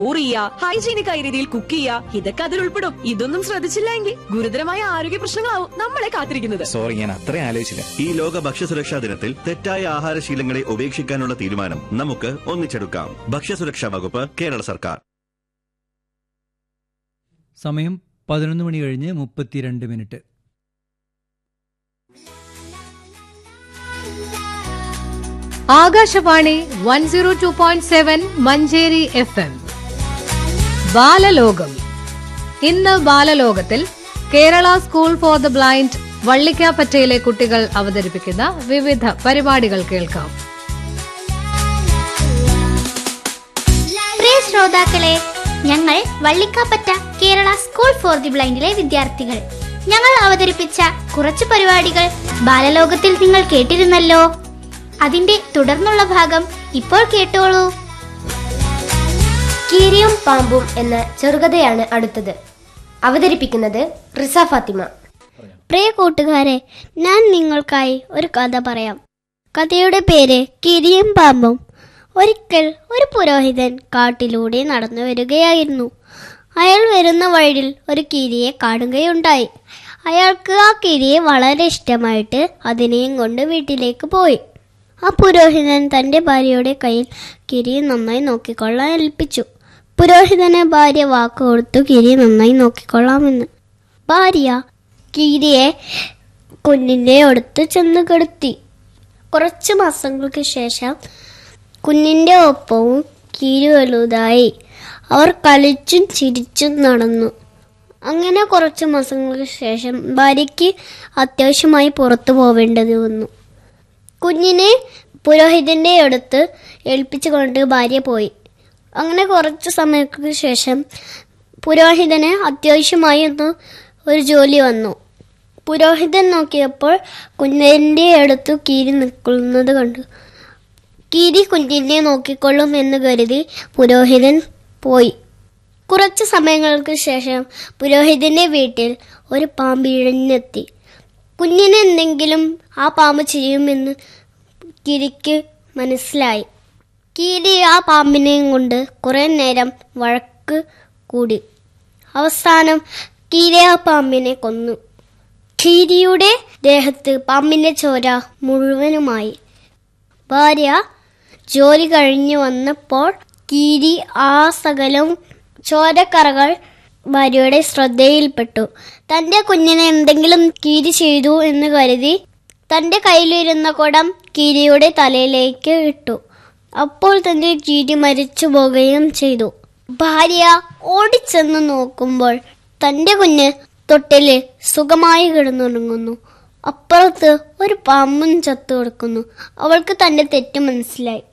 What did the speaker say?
ഊറിയ hygienic ആയ രീതിയിൽ cook ചെയ്യുക ഇതൊക്കെ അതിൽ ഉൾപ്പെടും ഇതൊന്നും ശ്രദ്ധിച്ചില്ല എങ്കിൽ ഗുരുതരമായ ആരോഗ്യ പ്രശ്നങ്ങളാവും നമ്മളെ കാത്തിരിക്കുന്നത് സോറി ഞാൻ അത്രയും ആലോചിച്ചില്ല ഈ ലോക ഭക്ഷ്യസുരക്ഷാ ദിനത്തിൽ തെറ്റായ ആഹാരശീലങ്ങളെ ഉപേക്ഷിക്കാനുള്ള തീരുമാനം നമുക്ക് ഒന്നിച്ചെടുക്കാം ഭക്ഷ്യസുരക്ഷാ വകുപ്പ് കേരള സർക്കാർ സമയം പതിനൊന്ന് മണി കഴിഞ്ഞ് മുപ്പത്തിരണ്ട് മിനിറ്റ് Akashvani one zero two point seven Manjeri F M Balalokam ഇന്ന് ബാലലോകത്തിൽ Kerala school for the blind വള്ളിക്കാപ്പറ്റയിലെ കുട്ടികൾ അവതരിപ്പിക്കുന്ന വിവിധ പരിപാടികൾ കേൾക്കാം പ്രിയ ശ്രോതാക്കളെ ഞങ്ങൾ Vallikkappatta Kerala school for the ബ്ലൈൻഡിലെ വിദ്യാർത്ഥികൾ ഞങ്ങൾ അവതരിപ്പിച്ച കുറച്ച് പരിപാടികൾ ബാലലോകത്തിൽ നിങ്ങൾ കേട്ടിരുന്നല്ലോ അതിന്റെ തുടർന്നുള്ള ഭാഗം ഇപ്പോൾ കേട്ടോളൂ കീരിയും പാമ്പും എന്ന ചെറുകഥയാണ് അടുത്തത് അവതരിപ്പിക്കുന്നത് റിസ ഫാത്തിമ പ്രിയ കൂട്ടുകാരെ ഞാൻ നിങ്ങൾക്കായി ഒരു കഥ പറയാം കഥയുടെ പേര് കിരിയും പാമ്പും ഒരിക്കൽ ഒരു പുരോഹിതൻ കാട്ടിലൂടെ നടന്നു വരികയായിരുന്നു അയാൾ വരുന്ന വഴിയിൽ ഒരു കിരിയെ കാണുകയുണ്ടായി അയാൾക്ക് ആ കിരിയെ വളരെ ഇഷ്ടമായിട്ട് അതിനെയും കൊണ്ട് വീട്ടിലേക്ക് പോയി ആ പുരോഹിതൻ തന്റെ ഭാര്യയുടെ കയ്യിൽ കിരിയെ നന്നായി നോക്കിക്കൊള്ളാൻ ഏൽപ്പിച്ചു പുരോഹിതന് ഭാര്യ വാക്ക് കൊടുത്തു കിരി നന്നായി നോക്കിക്കൊള്ളാമെന്ന് ഭാര്യ കീരിയെ കുഞ്ഞിൻ്റെ അടുത്ത് ചെന്ന് കിടത്തി കുറച്ച് മാസങ്ങൾക്ക് ശേഷം കുഞ്ഞിൻ്റെ ഒപ്പവും കീരി വലുതായി അവർ കളിച്ചും ചിരിച്ചും നടന്നു അങ്ങനെ കുറച്ച് മാസങ്ങൾക്ക് ശേഷം ഭാര്യയ്ക്ക് അത്യാവശ്യമായി പുറത്തു പോവേണ്ടത് വന്നു കുഞ്ഞിനെ പുരോഹിതന്റെ അടുത്ത് ഏൽപ്പിച്ചുകൊണ്ട് ഭാര്യ പോയി അങ്ങനെ കുറച്ച് സമയങ്ങൾക്ക് ശേഷം പുരോഹിതന് അത്യാവശ്യമായി ഒന്ന് ഒരു ജോലി വന്നു പുരോഹിതൻ നോക്കിയപ്പോൾ കുഞ്ഞിന്റെ അടുത്ത് കീരി നിൽക്കുന്നത് കണ്ടു കീരി കുഞ്ഞിനെ നോക്കിക്കൊള്ളും എന്ന് കരുതി പുരോഹിതൻ പോയി കുറച്ച് സമയങ്ങൾക്ക് ശേഷം പുരോഹിതന്റെ വീട്ടിൽ ഒരു പാമ്പ് ഇഴഞ്ഞെത്തി കുഞ്ഞിന് എന്തെങ്കിലും ആ പാമ്പ് ചെയ്യുമെന്ന് കിരിക്ക് മനസ്സിലായി കീരി ആ പാമ്പിനെയും കൊണ്ട് കുറെ നേരം വഴക്ക് കൂടി അവസാനം കീരി ആ പാമ്പിനെ കൊന്നു കീരിയുടെ ദേഹത്ത് പാമ്പിന്റെ ചോര മുഴുവനുമായി ഭാര്യ ജോലി കഴിഞ്ഞു വന്നപ്പോൾ കീരി ആ സകലം ചോരക്കറകൾ ഭാര്യയുടെ ശ്രദ്ധയിൽപ്പെട്ടു തന്റെ കുഞ്ഞിനെ എന്തെങ്കിലും കീരി ചെയ്തു എന്ന് കരുതി തന്റെ കയ്യിലിരുന്ന കുടം കീരിയുടെ തലയിലേക്ക് ഇട്ടു അപ്പോൾ തന്നെ കീരി മരിച്ചു പോകുകയും ചെയ്തു ഭാര്യ ഓടിച്ചെന്ന് നോക്കുമ്പോൾ തന്റെ കുഞ്ഞ് തൊട്ടില് സുഖമായി കിടന്നുറങ്ങുന്നു അപ്പുറത്ത് ഒരു പാമ്പും ചത്തു കിടക്കുന്നു അവൾക്ക് തന്റെ തെറ്റ് മനസ്സിലായി